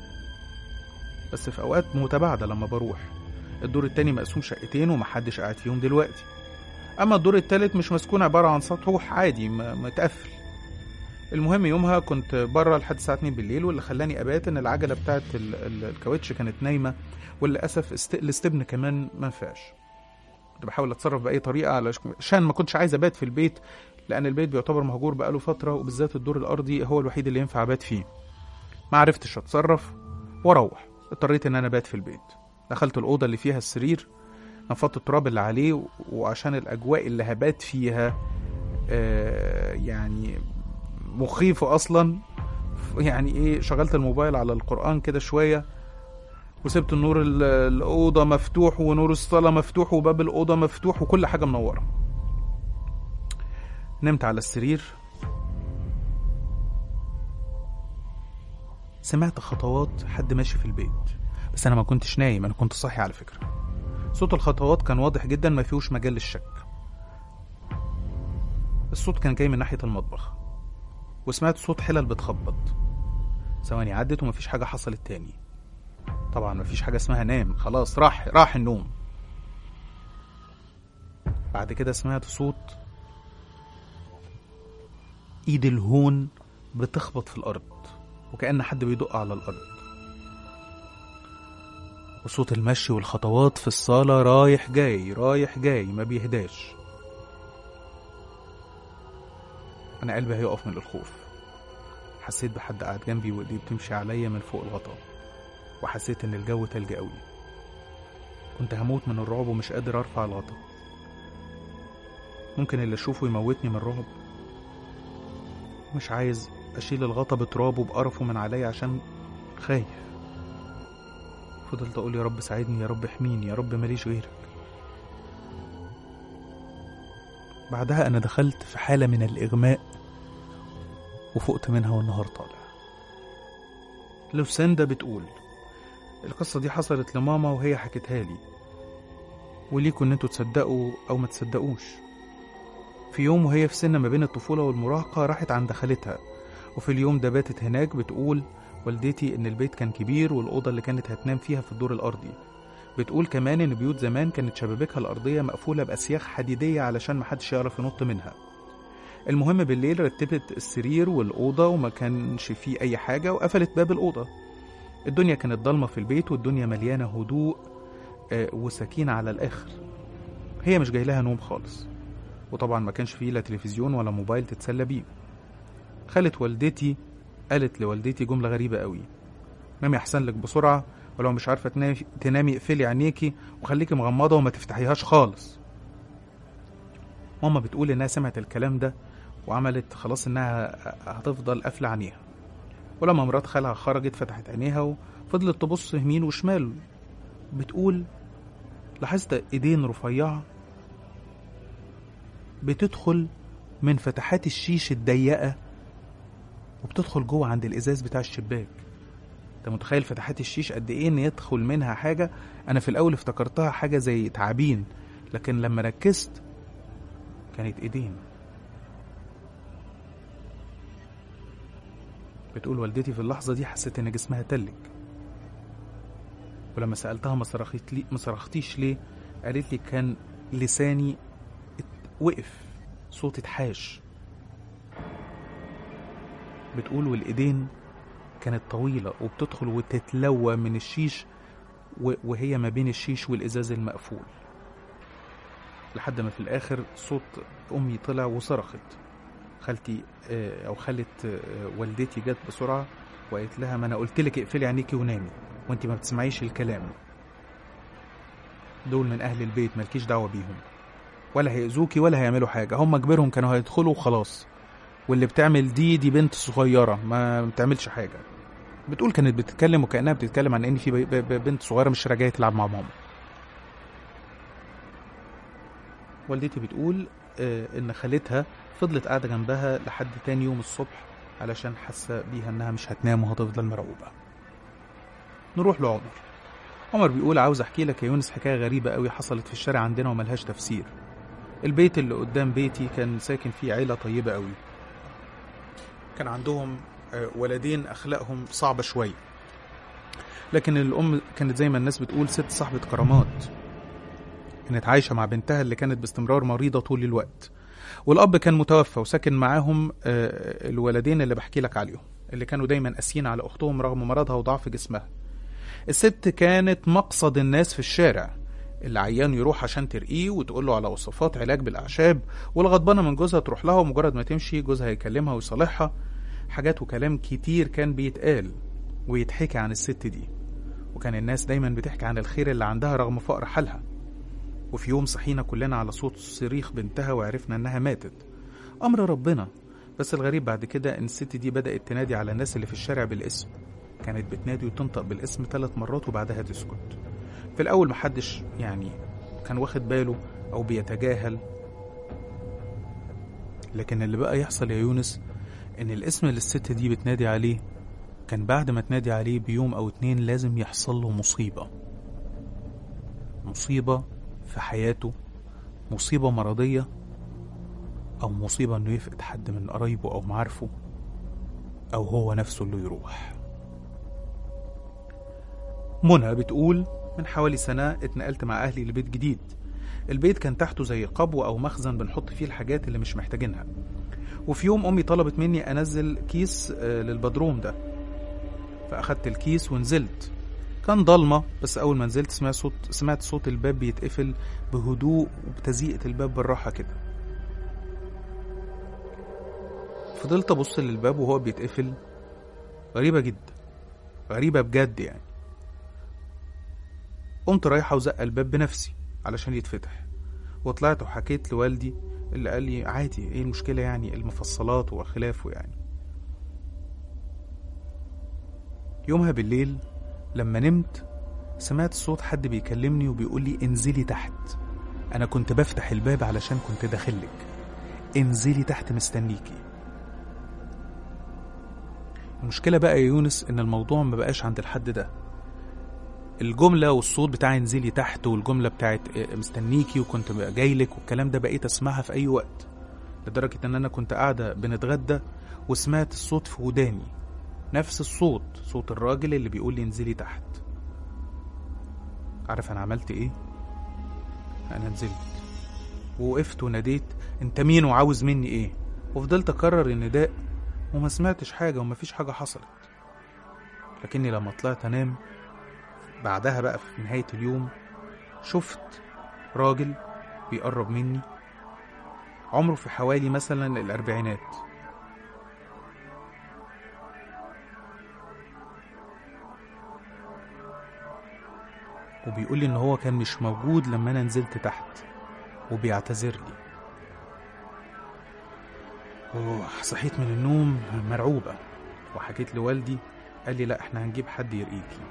بس في أوقات متباعدة لما بروح الدور التاني مقسوم شقتين ومحدش قاعد فيهم دلوقتي أما الدور التالت مش مسكون عبارة عن سطوح عادي م- متقفل المهم يومها كنت بره لحد الساعة 2 بالليل واللي خلاني أبات إن العجلة بتاعت ال- ال- الكاوتش كانت نايمة وللأسف است... الاستبن كمان ما نفعش كنت بحاول أتصرف بأي طريقة علشان ما كنتش عايز أبات في البيت لأن البيت بيعتبر مهجور بقاله فترة وبالذات الدور الأرضي هو الوحيد اللي ينفع أبات فيه ما عرفتش أتصرف وأروح اضطريت إن أنا أبات في البيت دخلت الأوضة اللي فيها السرير نفضت التراب اللي عليه و- وعشان الأجواء اللي هبات فيها آه يعني مخيفة أصلا يعني إيه شغلت الموبايل على القرآن كده شوية وسبت النور ال- الأوضة مفتوح ونور الصالة مفتوح وباب الأوضة مفتوح وكل حاجة منورة نمت على السرير سمعت خطوات حد ماشي في البيت بس أنا ما كنتش نايم أنا كنت صاحي على فكرة صوت الخطوات كان واضح جدا ما فيهوش مجال للشك الصوت كان جاي من ناحية المطبخ وسمعت صوت حلل بتخبط ثواني عدت ومفيش حاجة حصلت تاني طبعا مفيش حاجة اسمها نام خلاص راح راح النوم بعد كده سمعت صوت ايد الهون بتخبط في الارض وكأن حد بيدق على الارض وصوت المشي والخطوات في الصالة رايح جاي رايح جاي ما بيهداش أنا قلبي هيقف من الخوف حسيت بحد قاعد جنبي وإيديه بتمشي عليا من فوق الغطا وحسيت إن الجو تلج قوي كنت هموت من الرعب ومش قادر أرفع الغطا ممكن اللي أشوفه يموتني من الرعب مش عايز أشيل الغطا بترابه بقرفه من عليا عشان خايف فضلت أقول يا رب ساعدني يا رب احميني يا رب ماليش غيرك بعدها أنا دخلت في حالة من الإغماء وفقت منها والنهار طالع لوساندا بتقول القصة دي حصلت لماما وهي حكتها لي وليكوا ان انتوا تصدقوا او ما تصدقوش في يوم وهي في سن ما بين الطفولة والمراهقة راحت عند خالتها وفي اليوم ده باتت هناك بتقول والدتي ان البيت كان كبير والأوضة اللي كانت هتنام فيها في الدور الأرضي بتقول كمان إن بيوت زمان كانت شبابيكها الأرضية مقفولة بأسياخ حديدية علشان محدش يعرف ينط منها المهم بالليل رتبت السرير والأوضة وما كانش فيه أي حاجة وقفلت باب الأوضة الدنيا كانت ضلمة في البيت والدنيا مليانة هدوء آه، وسكينة على الآخر هي مش جاي لها نوم خالص وطبعا ما كانش فيه لا تلفزيون ولا موبايل تتسلى بيه خالة والدتي قالت لوالدتي جملة غريبة قوي نامي أحسن لك بسرعة ولو مش عارفة تنامي, تنامي اقفلي عينيكي وخليكي مغمضة وما تفتحيهاش خالص ماما بتقول إنها سمعت الكلام ده وعملت خلاص إنها هتفضل قافلة عينيها ولما مرات خالها خرجت فتحت عينيها وفضلت تبص يمين وشمال بتقول لاحظت ايدين رفيعة بتدخل من فتحات الشيش الضيقة وبتدخل جوه عند الازاز بتاع الشباك انت متخيل فتحات الشيش قد ايه ان يدخل منها حاجة انا في الاول افتكرتها حاجة زي تعابين لكن لما ركزت كانت ايدين بتقول والدتي في اللحظة دي حسيت ان جسمها تلج ولما سألتها ما صرخت لي ما صرختيش ليه قالت لي كان لساني ات- وقف صوت اتحاش بتقول والايدين كانت طويلة وبتدخل وتتلوى من الشيش و- وهي ما بين الشيش والإزاز المقفول لحد ما في الآخر صوت أمي طلع وصرخت خالتي آه، أو خالة آه، والدتي جت بسرعة وقالت لها ما أنا قلت لك اقفلي عينيكي ونامي وانت ما بتسمعيش الكلام دول من أهل البيت مالكيش دعوة بيهم ولا هيأذوكي ولا هيعملوا حاجة هم كبرهم كانوا هيدخلوا وخلاص واللي بتعمل دي دي بنت صغيرة ما بتعملش حاجة بتقول كانت بتتكلم وكأنها بتتكلم عن ان في ب- ب- بنت صغيرة مش راجعة تلعب مع ماما والدتي بتقول آه، ان خالتها فضلت قاعدة جنبها لحد تاني يوم الصبح علشان حاسة بيها انها مش هتنام وهتفضل مرعوبة نروح لعمر عمر بيقول عاوز احكي لك يا يونس حكاية غريبة قوي حصلت في الشارع عندنا وملهاش تفسير البيت اللي قدام بيتي كان ساكن فيه عيلة طيبة قوي كان عندهم آه، ولدين اخلاقهم صعبة شوية لكن الام كانت زي ما الناس بتقول ست صاحبة كرامات كانت عايشة مع بنتها اللي كانت باستمرار مريضة طول الوقت والأب كان متوفى وساكن معاهم آه، الولدين اللي بحكي لك عليهم اللي كانوا دايما قاسيين على أختهم رغم مرضها وضعف جسمها الست كانت مقصد الناس في الشارع اللي عيان يروح عشان ترقيه وتقول له على وصفات علاج بالأعشاب والغضبانة من جوزها تروح لها ومجرد ما تمشي جوزها يكلمها ويصالحها حاجات وكلام كتير كان بيتقال ويتحكي عن الست دي وكان الناس دايما بتحكي عن الخير اللي عندها رغم فقر حالها وفي يوم صحينا كلنا على صوت صريخ بنتها وعرفنا انها ماتت امر ربنا بس الغريب بعد كده ان الست دي بدأت تنادي على الناس اللي في الشارع بالاسم كانت بتنادي وتنطق بالاسم ثلاث مرات وبعدها تسكت في الاول محدش يعني كان واخد باله او بيتجاهل لكن اللي بقى يحصل يا يونس ان الاسم اللي الست دي بتنادي عليه كان بعد ما تنادي عليه بيوم او اتنين لازم يحصل له مصيبة مصيبة في حياته مصيبة مرضية أو مصيبة إنه يفقد حد من قرايبه أو معارفه أو هو نفسه اللي يروح منى بتقول من حوالي سنة اتنقلت مع أهلي لبيت جديد البيت كان تحته زي قبو أو مخزن بنحط فيه الحاجات اللي مش محتاجينها وفي يوم أمي طلبت مني أنزل كيس آه، للبدروم ده فأخدت الكيس ونزلت كان ضلمة بس أول ما نزلت سمعت صوت سمعت صوت الباب بيتقفل بهدوء وبتزيقة الباب بالراحة كده فضلت أبص للباب وهو بيتقفل غريبة جدا غريبة بجد يعني قمت رايحة وزق الباب بنفسي علشان يتفتح وطلعت وحكيت لوالدي اللي قال لي عادي ايه المشكلة يعني المفصلات وخلافه يعني يومها بالليل لما نمت سمعت صوت حد بيكلمني وبيقول لي انزلي تحت انا كنت بفتح الباب علشان كنت داخلك انزلي تحت مستنيكي المشكلة بقى يا يونس ان الموضوع ما بقاش عند الحد ده الجملة والصوت بتاع انزلي تحت والجملة بتاعت مستنيكي وكنت جاي لك والكلام ده بقيت اسمعها في اي وقت لدرجة ان انا كنت قاعدة بنتغدى وسمعت الصوت في وداني نفس الصوت صوت الراجل اللي بيقول لي انزلي تحت عارف انا عملت ايه انا نزلت ووقفت وناديت انت مين وعاوز مني ايه وفضلت اكرر النداء وما سمعتش حاجة ومفيش حاجة حصلت لكني لما طلعت انام بعدها بقى في نهاية اليوم شفت راجل بيقرب مني عمره في حوالي مثلا الأربعينات وبيقول لي إن هو كان مش موجود لما أنا نزلت تحت وبيعتذر لي وصحيت من النوم مرعوبة وحكيت لوالدي قال لي لا احنا هنجيب حد يرقيكي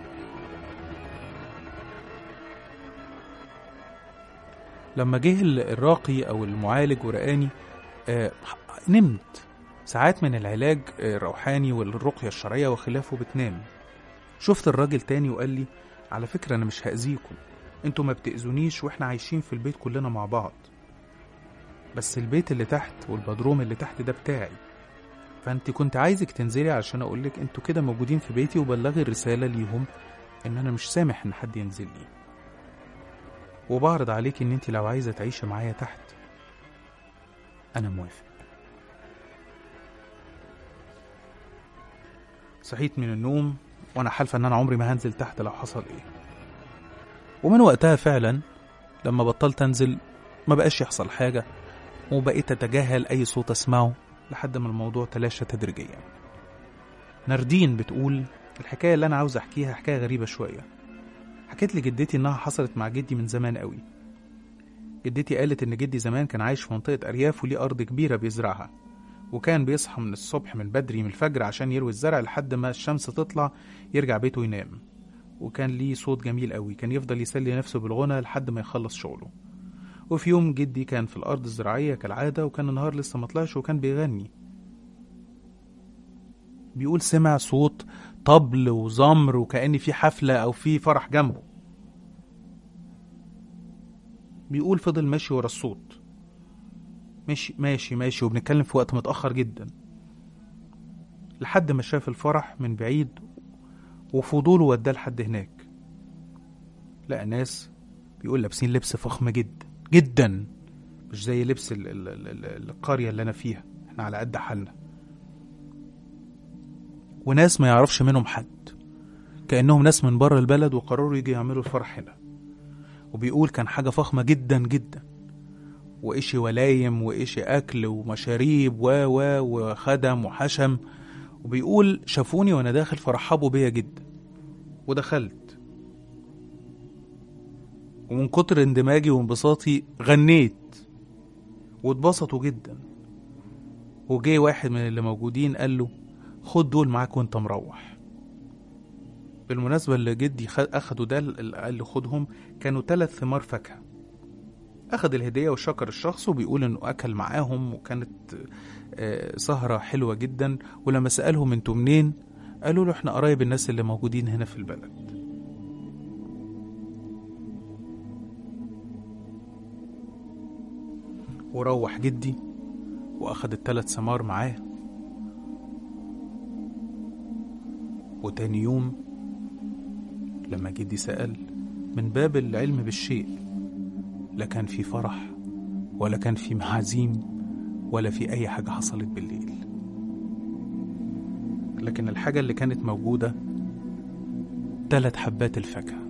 لما جه الراقي او المعالج ورقاني آه نمت ساعات من العلاج الروحاني والرقية الشرعية وخلافه بتنام شفت الراجل تاني وقال لي على فكرة أنا مش هأذيكم انتوا ما بتأذونيش واحنا عايشين في البيت كلنا مع بعض بس البيت اللي تحت والبدروم اللي تحت ده بتاعي فانت كنت عايزك تنزلي علشان اقولك انتوا كده موجودين في بيتي وبلغي الرسالة ليهم ان انا مش سامح ان حد ينزل لي وبعرض عليك ان انت لو عايزة تعيشي معايا تحت انا موافق صحيت من النوم وانا حالفة ان انا عمري ما هنزل تحت لو حصل ايه ومن وقتها فعلا لما بطلت انزل ما بقاش يحصل حاجة وبقيت اتجاهل اي صوت اسمعه لحد ما الموضوع تلاشى تدريجيا ناردين بتقول الحكاية اللي انا عاوز احكيها حكاية غريبة شوية حكيت لي جدتي انها حصلت مع جدي من زمان قوي جدتي قالت ان جدي زمان كان عايش في منطقة ارياف وليه ارض كبيرة بيزرعها وكان بيصحى من الصبح من بدري من الفجر عشان يروي الزرع لحد ما الشمس تطلع يرجع بيته ينام وكان ليه صوت جميل قوي كان يفضل يسلي نفسه بالغنى لحد ما يخلص شغله وفي يوم جدي كان في الأرض الزراعية كالعادة وكان النهار لسه مطلعش وكان بيغني بيقول سمع صوت طبل وزمر وكأن في حفلة أو في فرح جنبه بيقول فضل ماشي ورا الصوت ماشي ماشي ماشي وبنتكلم في وقت متأخر جدا لحد ما شاف الفرح من بعيد وفضوله وداه لحد هناك لقى ناس بيقول لابسين لبس فخم جدا جدا مش زي لبس ال ال ال القرية اللي أنا فيها احنا على قد حالنا وناس ما يعرفش منهم حد كأنهم ناس من بره البلد وقرروا يجي يعملوا الفرح هنا وبيقول كان حاجة فخمة جدا جدا وإشي ولايم وإشي أكل ومشاريب و و وخدم وحشم وبيقول شافوني وأنا داخل فرحبوا بيا جدا ودخلت ومن كتر اندماجي وانبساطي غنيت واتبسطوا جدا وجي واحد من اللي موجودين قال له خد دول معاك وانت مروح بالمناسبة اللي جدي أخدوا ده اللي قال له خدهم كانوا ثلاث ثمار فاكهة أخد الهدية وشكر الشخص وبيقول إنه أكل معاهم وكانت سهرة حلوة جدا ولما سألهم انتوا منين قالوا له احنا قرايب الناس اللي موجودين هنا في البلد وروح جدي وأخد التلات ثمار معاه وتاني يوم لما جدي سأل من باب العلم بالشيء لا كان في فرح ولا كان في معازيم ولا في أي حاجة حصلت بالليل لكن الحاجة اللي كانت موجودة تلات حبات الفاكهة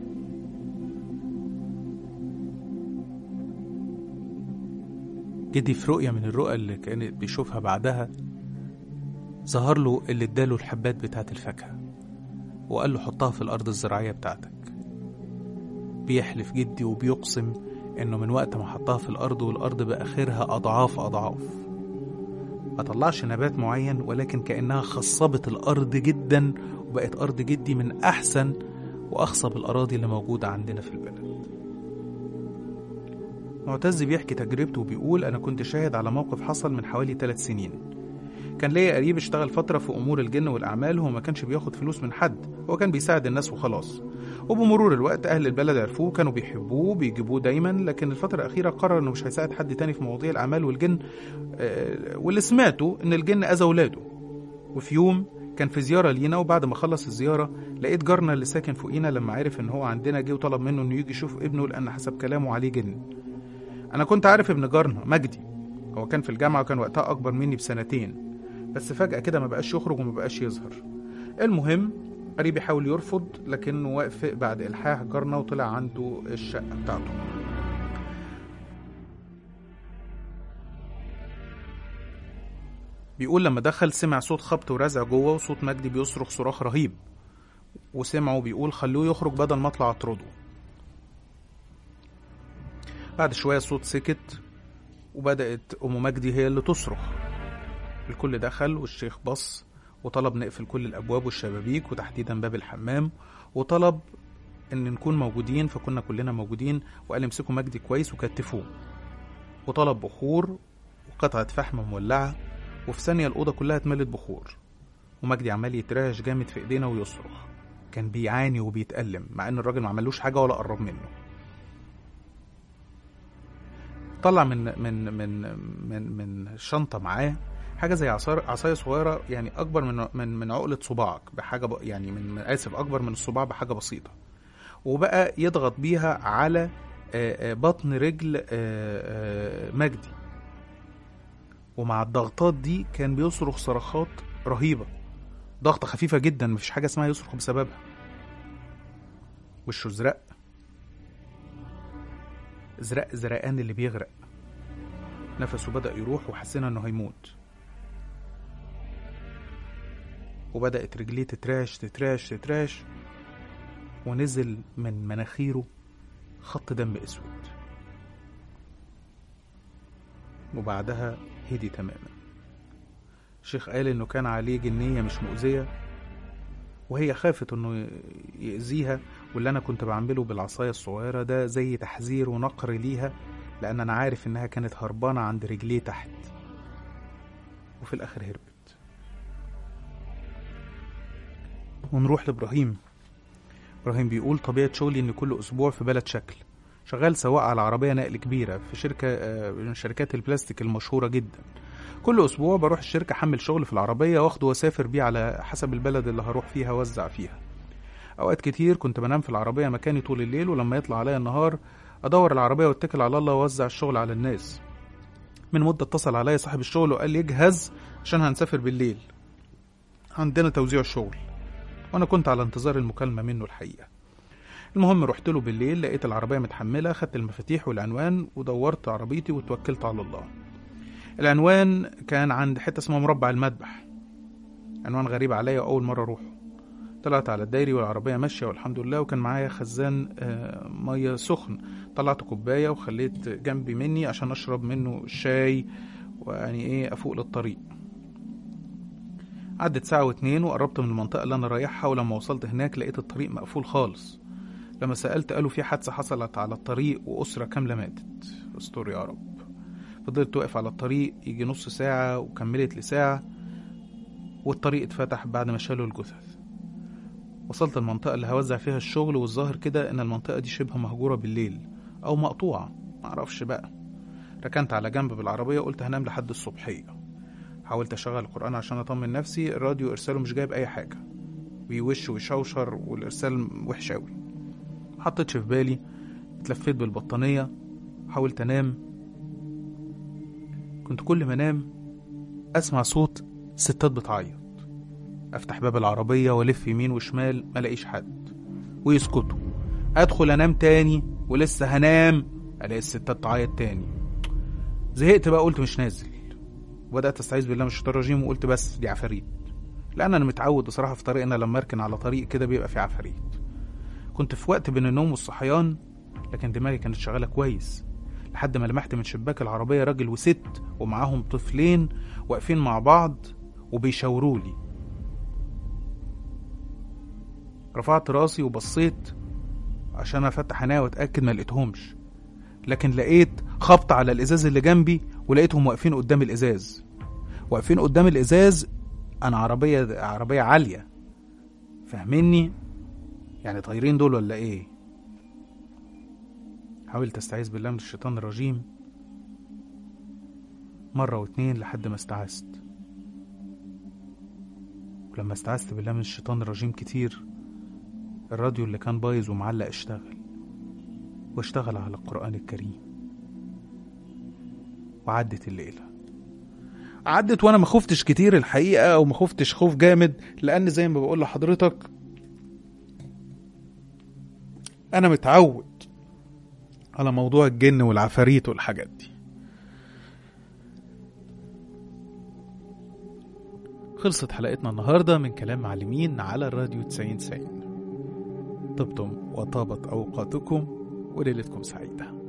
جدي في رؤية من الرؤى اللي كان بيشوفها بعدها ظهر له اللي اداله الحبات بتاعت الفاكهة وقال له حطها في الأرض الزراعية بتاعتك بيحلف جدي وبيقسم إنه من وقت ما حطها في الأرض والأرض بقى خيرها أضعاف أضعاف ما طلعش نبات معين ولكن كأنها خصبت الأرض جدا وبقت أرض جدي من أحسن وأخصب الأراضي اللي موجودة عندنا في البلد معتز بيحكي تجربته وبيقول أنا كنت شاهد على موقف حصل من حوالي ثلاث سنين كان ليا قريب اشتغل فترة في أمور الجن والأعمال وهو ما كانش بياخد فلوس من حد هو كان بيساعد الناس وخلاص وبمرور الوقت أهل البلد عرفوه كانوا بيحبوه بيجيبوه دايما لكن الفترة الأخيرة قرر إنه مش هيساعد حد تاني في مواضيع الأعمال والجن آه واللي سمعته إن الجن أذى ولاده وفي يوم كان في زيارة لينا وبعد ما خلص الزيارة لقيت جارنا اللي ساكن فوقينا لما عرف ان هو عندنا جه وطلب منه انه يجي يشوف ابنه لان حسب كلامه عليه جن انا كنت عارف ابن جارنا مجدي هو كان في الجامعة وكان وقتها اكبر مني بسنتين بس فجأة كده ما بقاش يخرج وما بقاش يظهر المهم قريبي حاول يرفض لكنه وافق بعد إلحاح جارنا وطلع عنده الشقة بتاعته بيقول لما دخل سمع صوت خبط ورزع جوه وصوت مجدي بيصرخ صراخ رهيب وسمعه بيقول خلوه يخرج بدل ما اطلع اطرده بعد شوية الصوت سكت وبدأت أم مجدي هي اللي تصرخ الكل دخل والشيخ بص وطلب نقفل كل الأبواب والشبابيك وتحديدا باب الحمام وطلب إن نكون موجودين فكنا كلنا موجودين وقال امسكوا مجدي كويس وكتفوه وطلب بخور وقطعة فحم مولعة وفي ثانية الأوضة كلها اتملت بخور ومجدي عمال يترعش جامد في إيدينا ويصرخ كان بيعاني وبيتألم مع إن الراجل ما عملوش حاجة ولا قرب منه طلع من من من من من شنطة معاه حاجة زي عصاية عصاية صغيرة يعني أكبر من من من عقلة صباعك بحاجة ب... يعني من من- آسف أكبر من الصباع بحاجة بسيطة وبقى يضغط بيها على آه، آه، بطن رجل آه، آه، مجدي ومع الضغطات دي كان بيصرخ صرخات رهيبة ضغطة خفيفة جدا مفيش حاجة اسمها يصرخ بسببها وشه ازرق ازرق زرقان اللي بيغرق نفسه بدأ يروح وحسينا انه هيموت وبدأت رجليه تتراش تتراش تتراش ونزل من مناخيره خط دم اسود وبعدها هدي تماما الشيخ قال انه كان عليه جنية مش مؤذية وهي خافت انه يأذيها واللي انا كنت بعمله بالعصاية الصغيرة ده زي تحذير ونقر ليها لان انا عارف انها كانت هربانة عند رجليه تحت وفي الاخر هربت ونروح لابراهيم ابراهيم بيقول طبيعة شغلي ان كل اسبوع في بلد شكل شغال سواق على عربية نقل كبيرة في شركة آه، من شركات البلاستيك المشهورة جدا كل اسبوع بروح الشركة احمل شغل في العربية واخده واسافر بيه على حسب البلد اللي هروح فيها وزع فيها اوقات كتير كنت بنام في العربية مكاني طول الليل ولما يطلع عليا النهار ادور العربية واتكل على الله واوزع الشغل على الناس من مدة اتصل عليا صاحب الشغل وقال لي اجهز عشان هنسافر بالليل عندنا توزيع الشغل وانا كنت على انتظار المكالمة منه الحقيقة المهم رحت له بالليل لقيت العربية متحملة خدت المفاتيح والعنوان ودورت عربيتي وتوكلت على الله العنوان كان عند حتة اسمها مربع المذبح عنوان غريب عليا أول مرة أروحه طلعت على الدايري والعربية ماشية والحمد لله وكان معايا خزان آه، مية سخن طلعت كوباية وخليت جنبي مني عشان أشرب منه الشاي ويعني إيه أفوق للطريق عدت ساعة واتنين وقربت من المنطقة اللي أنا رايحها ولما وصلت هناك لقيت الطريق مقفول خالص لما سألت قالوا في حادثة حصلت على الطريق وأسرة كاملة ماتت استر يا رب فضلت واقف على الطريق يجي نص ساعة وكملت لساعة والطريق اتفتح بعد ما شالوا الجثث وصلت المنطقة اللي هوزع فيها الشغل والظاهر كده إن المنطقة دي شبه مهجورة بالليل أو مقطوعة معرفش بقى ركنت على جنب بالعربية وقلت هنام لحد الصبحية حاولت أشغل القرآن عشان أطمن نفسي الراديو إرساله مش جايب أي حاجة بيوش ويشوشر والإرسال وحش أوي محطتش في بالي اتلفيت بالبطانية حاولت أنام كنت كل ما أنام أسمع صوت ستات بتعيط أفتح باب العربية وألف يمين وشمال ملاقيش حد ويسكتوا أدخل أنام تاني ولسه هنام ألاقي الستات تعيط تاني زهقت بقى قلت مش نازل وبدأت أستعيذ بالله من الشيطان الرجيم وقلت بس دي عفاريت لأن أنا متعود بصراحة في طريقنا لما أركن على طريق كده بيبقى فيه عفاريت كنت في وقت بين النوم والصحيان لكن دماغي كانت شغالة كويس لحد ما لمحت من شباك العربية راجل وست ومعاهم طفلين واقفين مع بعض وبيشاوروا لي رفعت راسي وبصيت عشان افتح عينيا واتاكد ما لقيتهمش لكن لقيت خبط على الازاز اللي جنبي ولقيتهم واقفين قدام الازاز واقفين قدام الازاز انا عربيه عربيه عاليه فاهميني يعني طايرين دول ولا ايه حاولت استعيذ بالله من الشيطان الرجيم مرة واتنين لحد ما استعذت ولما استعذت بالله من الشيطان الرجيم كتير الراديو اللي كان بايظ ومعلق اشتغل واشتغل على القرآن الكريم وعدت الليلة عدت وانا ما خفتش كتير الحقيقة او ما خفتش خوف جامد لان زي ما بقول لحضرتك انا متعود على موضوع الجن والعفاريت والحاجات دي خلصت حلقتنا النهاردة من كلام معلمين على الراديو 90 90 طبتم وطابت أوقاتكم وليلتكم سعيدة